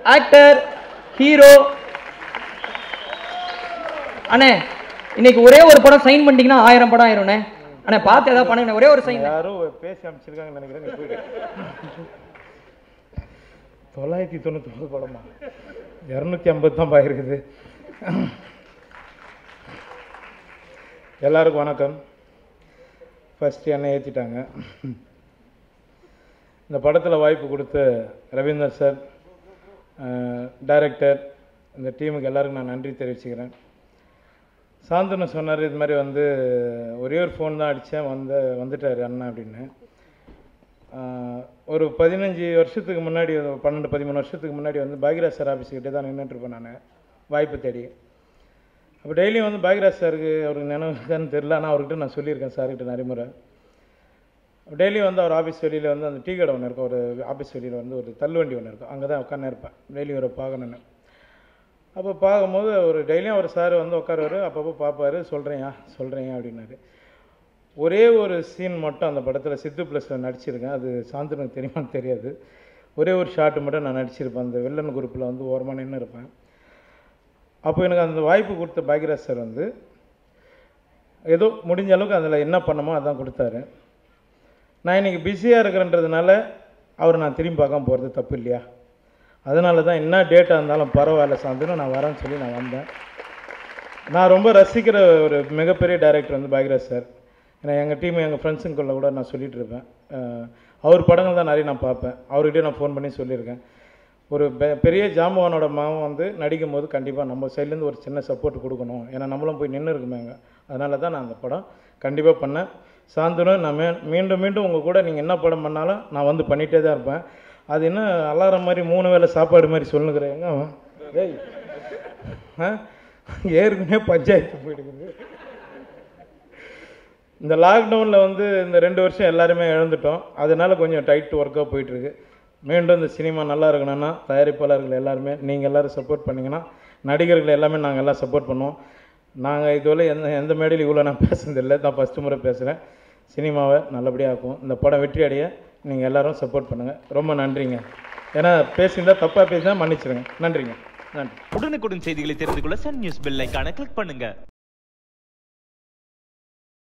Actor hero அண்ணே இன்னைக்கு ஒரே ஒரு படம் சைன் பண்ணிட்டீங்கன்னா ஆயிரம் படம் ஆயிரும்ண்ணே அண்ணே பார்த்து ஏதாவது பண்ணுங்க ஒரே ஒரு சைன் யாரும் பேசி அமைச்சிருக்காங்கன்னு நினைக்கிறேன் நீ போயிடு தொள்ளாயிரத்தி தொண்ணூத்தொம்பது படமா இரநூத்தி ஐம்பது தான் பாயிருக்குது எல்லாருக்கும் வணக்கம் ஃபர்ஸ்ட் என்னை ஏற்றிட்டாங்க இந்த படத்தில் வாய்ப்பு கொடுத்த ரவீந்தர் சார் டைரக்டர் இந்த டீமுக்கு எல்லாருக்கும் நான் நன்றி தெரிவிச்சுக்கிறேன் சாந்தனு சொன்னார் இது மாதிரி வந்து ஒரே ஒரு ஃபோன் தான் அடித்தேன் வந்து வந்துட்டார் அண்ணா அப்படின்னு ஆஹ் ஒரு பதினஞ்சு வருஷத்துக்கு முன்னாடி ஒரு பன்னெண்டு பதிமூணு வருஷத்துக்கு முன்னாடி வந்து பாக்யராஜ் சார் ஆஃபீஸ்கிட்டே தான் நின்றுட்டு இருப்பேன் நான் வாய்ப்பு தேடி அப்போ டெய்லியும் வந்து பாக்யராஜ் சாருக்கு அவருக்கு நினைவுக்கான்னு தெரில ஆனால் அவர்கிட்ட நான் சொல்லியிருக்கேன் சார்கிட்ட நிறைய முறை டெய்லியும் வந்து அவர் ஆஃபீஸ் வெளியில் வந்து அந்த டீ கடை ஒன்று இருக்கும் ஒரு ஆஃபீஸ் வெளியில் வந்து ஒரு தள்ளுவண்டி ஒன்று இருக்கும் அங்கே தான் உட்காந்து இருப்பேன் டெய்லியும் ஒரு பார்க்கணுன்னு அப்போ பார்க்கும்போது ஒரு டெய்லியும் அவர் சார் வந்து உட்காருவார் அப்பப்போ பார்ப்பாரு சொல்கிறேயா சொல்கிறேன் அப்படின்னாரு ஒரே ஒரு சீன் மட்டும் அந்த படத்தில் சித்து ப்ளஸில் நடிச்சிருக்கேன் அது சாந்தனுக்கு தெரியுமான்னு தெரியாது ஒரே ஒரு ஷாட்டு மட்டும் நான் நடிச்சிருப்பேன் அந்த வில்லன் குரூப்பில் வந்து ஓரமாக நின்று இருப்பேன் அப்போ எனக்கு அந்த வாய்ப்பு கொடுத்த பாக்யராஜ் சார் வந்து ஏதோ முடிஞ்ச அளவுக்கு அதில் என்ன பண்ணமோ அதான் கொடுத்தாரு நான் இன்றைக்கி பிஸியாக இருக்கிறன்றதுனால அவர் நான் திரும்பி பார்க்காம போகிறது தப்பு இல்லையா அதனால தான் என்ன டேட்டாக இருந்தாலும் பரவாயில்ல சாந்தனு நான் வரேன்னு சொல்லி நான் வந்தேன் நான் ரொம்ப ரசிக்கிற ஒரு மிகப்பெரிய டைரக்டர் வந்து பாக்யராஜ் சார் ஏன்னா எங்கள் டீம் எங்கள் ஃப்ரெண்ட்ஸுக்குள்ள கூட நான் சொல்லிட்டு இருப்பேன் அஹ் அவர் படங்கள் தான் நிறைய நான் பார்ப்பேன் அவர்கிட்டயே நான் ஃபோன் பண்ணி சொல்லியிருக்கேன் ஒரு பெ- பெரிய ஜாம்பவானோட மகன் வந்து நடிக்கும் போது கண்டிப்பாக நம்ம சைட்லேருந்து ஒரு சின்ன சப்போர்ட் கொடுக்கணும் ஏன்னா நம்மளும் போய் நின்று இருக்குமே அங்கே அதனால தான் நான் அந்த படம் கண்டிப்பாக பண்ணேன் சாந்தனு நான் மே மீண்டும் மீண்டும் உங்கள் கூட நீங்கள் என்ன படம் பண்ணாலும் நான் வந்து பண்ணிகிட்டே தான் இருப்பேன் அது என்ன அலாரம் மாதிரி மூணு வேளை சாப்பாடு மாதிரி சொல்லுங்கிறேன் எங்க அவன்? டேய் ஆ ஏற்கனவே பஞ்சாயத்து போயிடுக்குது இந்த லாக்டவுனில் வந்து இந்த ரெண்டு வருஷம் எல்லாருமே இழந்துட்டோம் அதனால கொஞ்சம் டைட் ஒர்க்காக போயிட்டுருக்கு மீண்டும் இந்த சினிமா நல்லா இருக்கணும்னா தயாரிப்பாளர்கள் எல்லாருமே நீங்கள் எல்லோரும் சப்போர்ட் பண்ணிங்கன்னா நடிகர்கள் எல்லாமே நாங்கள் எல்லாம் சப்போர்ட் பண்ணுவோம் நாங்கள் இதுவரை எந்த எந்த மேடையில் இவ்வளோ நான் பேசுனதில்லை நான் ஃபஸ்ட்டு முறை பேசுகிறேன் சினிமாவை நல்லபடியாக ஆக்கும் இந்த படம் வெற்றி அடைய நீங்கள் எல்லாரும் சப்போர்ட் பண்ணுங்கள் ரொம்ப நன்றிங்க ஏன்னா பேசியிருந்தா தப்பாக பேசினா மன்னிச்சிடுங்க நன்றிங்க நன்றி உடனுக்குடன் செய்திகளை தெரிந்து கொள்ள சன் நியூஸ் பெல் ஐகானை கிளிக் பண்ணுங்க